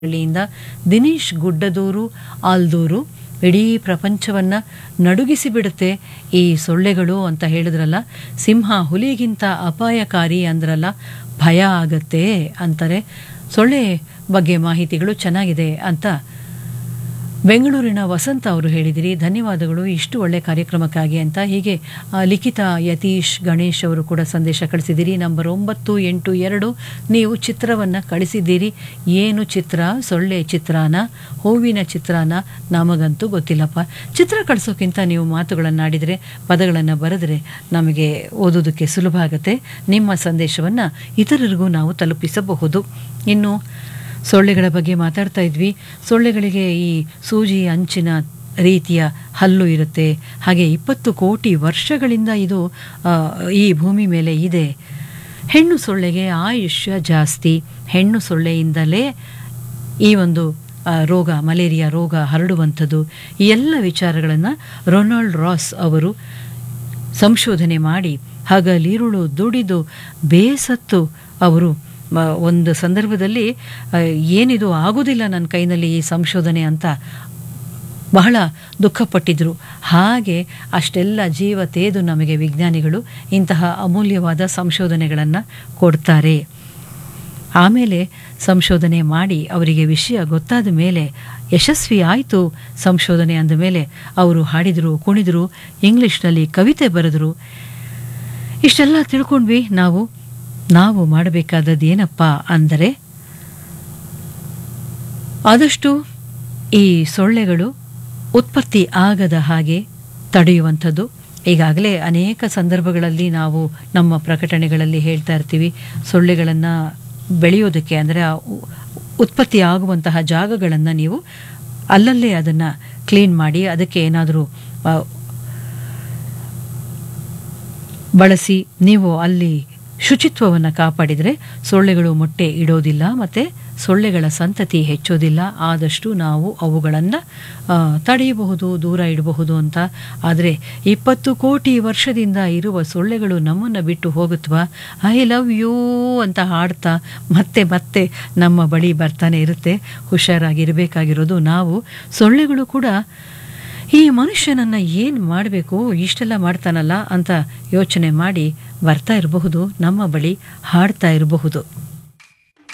ಹಳ್ಳಿಯಿಂದ ದಿನೇಶ್ ಗುಡ್ಡದೂರು ಆಲ್ದೂರು ಇಡೀ ಪ್ರಪಂಚವನ್ನ ನಡುಗಿಸಿ ಬಿಡುತ್ತೆ ಈ ಸೊಳ್ಳೆಗಳು ಅಂತ ಹೇಳಿದ್ರಲ್ಲ ಸಿಂಹ ಹುಲಿಗಿಂತ ಅಪಾಯಕಾರಿ ಅಂದ್ರಲ್ಲ ಭಯ ಆಗತ್ತೆ ಅಂತಾರೆ ಸೊಳ್ಳೆ ಬಗ್ಗೆ ಮಾಹಿತಿಗಳು ಚೆನ್ನಾಗಿದೆ ಅಂತ ಬೆಂಗಳೂರಿನ ವಸಂತ ಅವರು ಹೇಳಿದಿರಿ ಧನ್ಯವಾದಗಳು ಇಷ್ಟು ಒಳ್ಳೆ ಕಾರ್ಯಕ್ರಮಕ್ಕಾಗಿ ಅಂತ ಹೀಗೆ ಆ, ಲಿಖಿತ ಯತೀಶ್ ಗಣೇಶ್ ಅವರು ಕೂಡ ಸಂದೇಶ ಕಳಿಸಿದ್ದೀರಿ ನಂಬರ್ ಒಂಬತ್ತು ಎಂಟು ಎರಡು ನೀವು ಚಿತ್ರವನ್ನು ಕಳಿಸಿದ್ದೀರಿ ಏನು ಚಿತ್ರ ಸೊಳ್ಳೆ ಚಿತ್ರಾನ ಹೂವಿನ ಚಿತ್ರಾನ ನಮಗಂತೂ ಗೊತ್ತಿಲ್ಲಪ್ಪ ಚಿತ್ರ ಕಳಿಸೋಕ್ಕಿಂತ ನೀವು ಮಾತುಗಳನ್ನಾಡಿದರೆ ಪದಗಳನ್ನು ಬರೆದರೆ ನಮಗೆ ಓದೋದಕ್ಕೆ ಸುಲಭ ಆಗುತ್ತೆ ನಿಮ್ಮ ಸಂದೇಶವನ್ನು ಇತರರಿಗೂ ನಾವು ತಲುಪಿಸಬಹುದು ಇನ್ನು ಸೊಳ್ಳೆಗಳ ಬಗ್ಗೆ ಮಾತಾಡ್ತಾ ಇದ್ವಿ ಸೊಳ್ಳೆಗಳಿಗೆ ಈ ಸೂಜಿ ಅಂಚಿನ ರೀತಿಯ ಹಲ್ಲು ಇರುತ್ತೆ ಹಾಗೆ ಇಪ್ಪತ್ತು ಕೋಟಿ ವರ್ಷಗಳಿಂದ ಇದು ಆ, ಈ ಭೂಮಿ ಮೇಲೆ ಇದೆ ಹೆಣ್ಣು ಸೊಳ್ಳೆಗೆ ಆಯುಷ್ಯ ಜಾಸ್ತಿ ಹೆಣ್ಣು ಸೊಳ್ಳೆಯಿಂದಲೇ ಈ ಒಂದು ಆ, ರೋಗ ಮಲೇರಿಯಾ ರೋಗ ಹರಡುವಂಥದ್ದು ಈ ಎಲ್ಲ ವಿಚಾರಗಳನ್ನು ರೊನಾಲ್ಡ್ ರಾಸ್ ಅವರು ಸಂಶೋಧನೆ ಮಾಡಿ ಹಗಲಿರುಳು ದುಡಿದು ಬೇಸತ್ತು ಅವರು ಮ- ಒಂದು ಸಂದರ್ಭದಲ್ಲಿ ಆ, ಏನಿದು ಆಗೋದಿಲ್ಲ ನನ್ನ ಕೈನಲ್ಲಿ ಈ ಸಂಶೋಧನೆ ಅಂತ ಬಹಳ ದುಃಖಪಟ್ಟಿದ್ರು ಹಾಗೆ ಅಷ್ಟೆಲ್ಲ ಜೀವ ತೇದು ನಮಗೆ ವಿಜ್ಞಾನಿಗಳು ಇಂತಹ ಅಮೂಲ್ಯವಾದ ಸಂಶೋಧನೆಗಳನ್ನು ಕೊಡ್ತಾರೆ ಆಮೇಲೆ ಸಂಶೋಧನೆ ಮಾಡಿ ಅವರಿಗೆ ವಿಷಯ ಗೊತ್ತಾದ ಮೇಲೆ ಯಶಸ್ವಿ ಆಯಿತು ಸಂಶೋಧನೆ ಅಂದ ಮೇಲೆ ಅವರು ಹಾಡಿದರು ಕುಣಿದರು ಇಂಗ್ಲಿಷ್ನಲ್ಲಿ ಕವಿತೆ ಬರೆದರು ಇಷ್ಟೆಲ್ಲ ತಿಳ್ಕೊಂಡ್ವಿ ನಾವು ನಾವು ಮಾಡಬೇಕಾದದ್ದು ಏನಪ್ಪ ಅಂದರೆ ಆದಷ್ಟು ಈ ಸೊಳ್ಳೆಗಳು ಉತ್ಪತ್ತಿ ಆಗದ ಹಾಗೆ ತಡೆಯುವಂಥದ್ದು ಈಗಾಗಲೇ ಅನೇಕ ಸಂದರ್ಭಗಳಲ್ಲಿ ನಾವು ನಮ್ಮ ಪ್ರಕಟಣೆಗಳಲ್ಲಿ ಹೇಳ್ತಾ ಇರ್ತೀವಿ ಸೊಳ್ಳೆಗಳನ್ನು ಬೆಳೆಯೋದಕ್ಕೆ ಅಂದರೆ ಆ ಉ- ಉತ್ಪತ್ತಿ ಆಗುವಂತಹ ಜಾಗಗಳನ್ನು ನೀವು ಅಲ್ಲಲ್ಲೇ ಅದನ್ನು ಕ್ಲೀನ್ ಮಾಡಿ ಅದಕ್ಕೆ ಏನಾದರೂ ಬಳಸಿ ನೀವು ಅಲ್ಲಿ ಶುಚಿತ್ವವನ್ನು ಕಾಪಾಡಿದರೆ ಸೊಳ್ಳೆಗಳು ಮೊಟ್ಟೆ ಇಡೋದಿಲ್ಲ ಮತ್ತು ಸೊಳ್ಳೆಗಳ ಸಂತತಿ ಹೆಚ್ಚೋದಿಲ್ಲ ಆದಷ್ಟು ನಾವು ಅವುಗಳನ್ನು ತಡೆಯಬಹುದು ದೂರ ಇಡಬಹುದು ಅಂತ ಆದರೆ ಇಪ್ಪತ್ತು ಕೋಟಿ ವರ್ಷದಿಂದ ಇರುವ ಸೊಳ್ಳೆಗಳು ನಮ್ಮನ್ನು ಬಿಟ್ಟು ಹೋಗುತ್ತವಾ ಐ ಲವ್ ಯೂ ಅಂತ ಹಾಡ್ತಾ ಮತ್ತೆ ಮತ್ತೆ ನಮ್ಮ ಬಳಿ ಬರ್ತಾನೆ ಇರುತ್ತೆ ಹುಷಾರಾಗಿರಬೇಕಾಗಿರೋದು ನಾವು ಸೊಳ್ಳೆಗಳು ಕೂಡ ಈ ಮನುಷ್ಯನನ್ನ ಏನು ಮಾಡಬೇಕು ಇಷ್ಟೆಲ್ಲ ಮಾಡ್ತಾನಲ್ಲ ಅಂತ ಯೋಚನೆ ಮಾಡಿ ಬರ್ತಾ ಇರಬಹುದು ನಮ್ಮ ಬಳಿ ಹಾಡ್ತಾ ಇರಬಹುದು